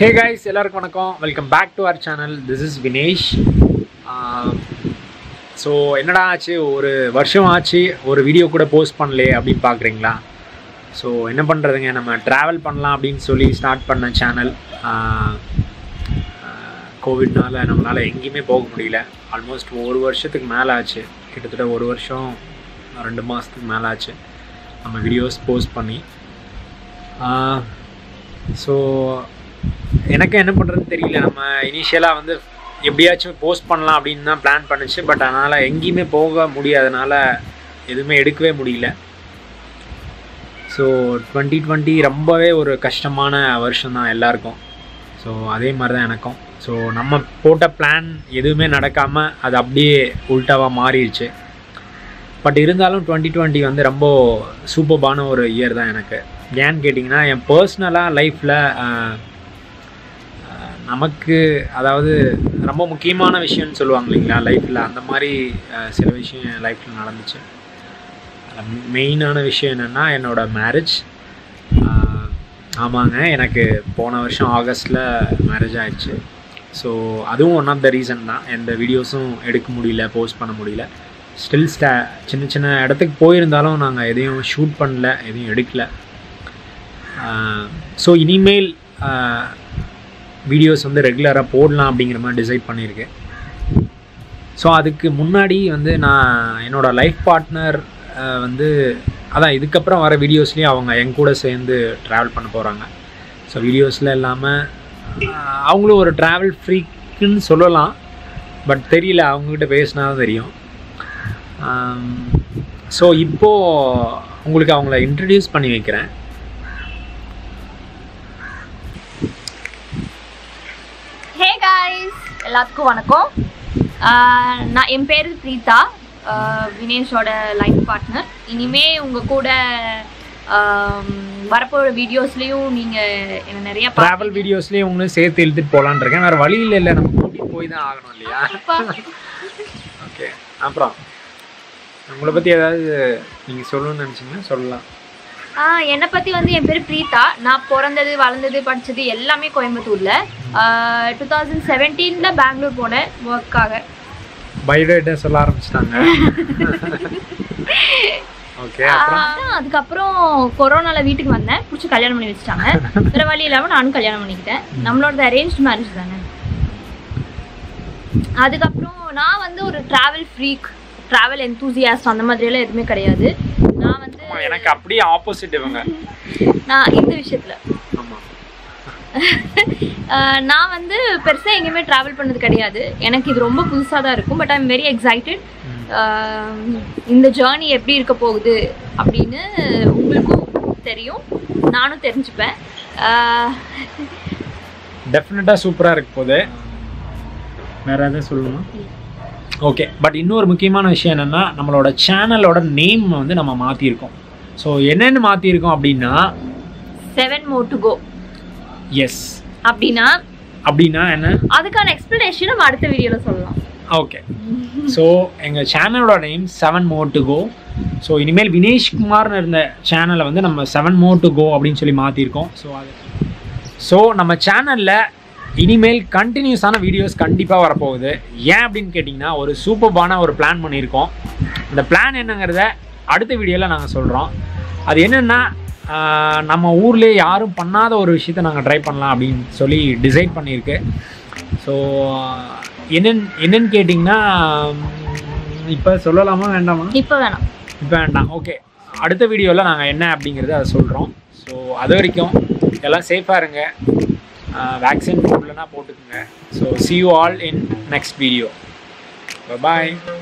ஹே guys எல்லாருக்கும் வணக்கம் welcome back to our channel this is Vinesh so என்னடா ஆச்சு ஒரு வருஷம் ஆச்சு ஒரு வீடியோ கூட போஸ்ட் பண்ணலையே அப்படின்னு பார்க்குறீங்களா ஸோ என்ன பண்ணுறதுங்க நம்ம ட்ராவல் பண்ணலாம் அப்படின்னு சொல்லி ஸ்டார்ட் பண்ண சேனல் கோவிட்னால நம்மளால் எங்கேயுமே போக முடியல ஆல்மோஸ்ட் ஒரு வருஷத்துக்கு மேலே ஆச்சு கிட்டத்தட்ட ஒரு வருஷம் ரெண்டு மாதத்துக்கு மேலே ஆச்சு நம்ம வீடியோஸ் போஸ்ட் பண்ணி ஸோ எனக்கு என்ன பண்ணுறதுன்னு தெரியல நம்ம இனிஷியலாக வந்து எப்படியாச்சும் போஸ்ட் பண்ணலாம் அப்படின்னு தான் பிளான் பண்ணுச்சு பட் அதனால் எங்கேயுமே போக முடியாதனால எதுவுமே எடுக்கவே முடியல ஸோ டுவெண்ட்டி டுவெண்ட்டி ரொம்பவே ஒரு கஷ்டமான வருஷம் தான் எல்லாருக்கும் ஸோ அதே மாதிரி தான் எனக்கும் ஸோ நம்ம போட்ட பிளான் எதுவுமே நடக்காமல் அது அப்படியே உல்ட்டாவாக மாறிடுச்சு பட் இருந்தாலும் டுவெண்ட்டி டுவெண்ட்டி வந்து ரொம்ப சூப்பர்பான ஒரு இயர் தான் எனக்கு ஏன்னு கேட்டிங்கன்னா என் பர்சனலாக லைஃப்பில் நமக்கு அதாவது ரொம்ப முக்கியமான விஷயம்னு சொல்லுவாங்க இல்லைங்களா லைஃப்பில் அந்த மாதிரி அஹ், சில விஷயம் என் லைஃப்பில் நடந்துச்சு மெயினான விஷயம் என்னென்னா என்னோடய மேரேஜ் ஆமாங்க எனக்கு போன வருஷம் ஆகஸ்ட்டில் மேரேஜ் ஆயிடுச்சு ஸோ அதுவும் ஒன் ஆஃப் த ரீசன் தான் எந்த வீடியோஸும் எடுக்க முடியல போஸ்ட் பண்ண முடியல ஸ்டில் ஸ்டா சின்ன சின்ன இடத்துக்கு போயிருந்தாலும் நாங்கள் எதையும் ஷூட் பண்ணல எதையும் எடுக்கல ஸோ இனிமேல் வீடியோஸ் வந்து ரெகுலராக போடலாம் அப்படிங்கிற மாதிரி டிசைட் பண்ணியிருக்கேன் ஸோ அதுக்கு முன்னாடி வந்து நான் என்னோடய லைஃப் பார்ட்னர் வந்து அதான் இதுக்கப்புறம் வர வீடியோஸ்லேயும் அவங்க என் கூட சேர்ந்து ட்ராவல் பண்ண போகிறாங்க ஸோ வீடியோஸில் இல்லாமல் அவங்களும் ஒரு ட்ராவல் ஃப்ரீக்குன்னு சொல்லலாம் பட் தெரியல அவங்கக்கிட்ட பேசினா தான் தெரியும் ஸோ இப்போது உங்களுக்கு அவங்கள இன்ட்ரடியூஸ் பண்ணி வைக்கிறேன் ஹே காய்ஸ் எல்லாத்துக்கும் வணக்கம் ஆஹ் நான் என் பேர் பிரீதா ஆஹ் வினேஷோட லைஃப் பார்ட்னர் இனிமே உங்கள் கூட ஆம், வரப்போகிற வீடியோஸ்லேயும் நீங்கள் என்ன நிறைய ட்ராவல் வீடியோஸ்லேயும் உங்களும் சேர்த்து இழுத்துட்டு போகலான் இருக்கேன் வேறு வழியில் இல்லை நம்ம கூட்டிகிட்டு போய் தான் ஆகணும் இல்லையா ஓகே அப்புறம் உங்களை பற்றி ஏதாவது நீங்கள் சொல்லணும்னு நினச்சிங்கன்னா சொல்லலாம் ஆஹ் என்னை பற்றி வந்து என் பேர் பிரீதா நான் பிறந்தது வளர்ந்தது படித்தது எல்லாமே கோயம்புத்தூரில் டூ தௌசண்ட் செவன்டீனில் பெங்களூர் போனேன் ஒர்க்காக பயோடேட்டா சொல்ல ஆரம்பிச்சிட்டாங்க ஓகே அப்புறம் ஆஹ் அதுக்கப்புறம் கொரோனால வீட்டுக்கு வந்தேன் பிடிச்சி கல்யாணம் பண்ணி வச்சுட்டாங்க வேற வழி இல்லாம நானும் கல்யாணம் பண்ணிக்கிட்டேன் நம்மளோட அரேஞ்ச் மேரேஜ் தானே அதுக்கப்புறம் நான் வந்து ஒரு டிராவல் ஃப்ரீக் டிராவல் எந்தூசியாஸ்ட் அந்த மாதிரியெல்லாம் எதுவுமே கிடையாது நான் வந்து ஆமா, எனக்கு அப்படியே ஆப்போசிட் இவங்க நான் இந்த விஷயத்துல ஆமாம் ஆஹ் நான் வந்து பெருசாக எங்கேயுமே ட்ராவல் பண்ணது கிடையாது எனக்கு இது ரொம்ப புதுசாக தான் இருக்கும் but I am very excited இந்த ஜேர்னி எப்படி இருக்க போகுது அப்படின்னு உங்களுக்கும் தெரியும் நானும் தெரிஞ்சுப்பேன் ஆஹ் டெஃபினட்டாக சூப்பராக இருக்க போகுது வேற எதாவது சொல்லணுமா ஓகே பட் இன்னொரு முக்கியமான விஷயம் என்னென்னா நம்மளோட சேனலோட நேம் வந்து நம்ம மாற்றிருக்கோம் ஸோ என்னென்னு மாற்றிருக்கோம் அப்படின்னா செவன் மோர் டு கோ எஸ் அப்படின்னா அப்படின்னா என்ன அதுக்கான எக்ஸ்பிளனேஷன் நம்ம அடுத்த வீடியோவில் சொல்லலாம் ஓகே ஸோ எங்கள் சேனலோட name seven more to go so இனிமேல் வினேஷ்குமார்னு இருந்த சேனலை வந்து நம்ம செவன் மோர் டு கோ அப்படின்னு சொல்லி மாற்றிருக்கோம் ஸோ அது ஸோ நம்ம சேனலில் இனிமேல் கண்டினியூஸான வீடியோஸ் கண்டிப்பாக வரப்போகுது ஏன் அப்படின்னு கேட்டிங்கன்னா ஒரு சூப்பர்பான ஒரு பிளான் பண்ணியிருக்கோம் இந்த பிளான் என்னங்கிறத அடுத்த வீடியோவில் நாங்கள் சொல்கிறோம் அது என்னென்னா ஆஹ், நம்ம ஊர்லேயே யாரும் பண்ணாத ஒரு விஷயத்த நாங்கள் ட்ரை பண்ணலாம் அப்படின்னு சொல்லி டிசைட் பண்ணியிருக்கு ஸோ என்னன்னு என்னன்னு கேட்டிங்கன்னா இப்போ சொல்லலாமா வேண்டாமா இப்போ வேணாம் இப்போ வேண்டாம் ஓகே அடுத்த வீடியோவில் நாங்கள் என்ன அப்படிங்கிறத அதை சொல்கிறோம் ஸோ அது வரைக்கும் எல்லாம் சேஃபாக இருங்க வேக்சின் போடலன்னா போட்டுக்குங்க so see you all in next video bye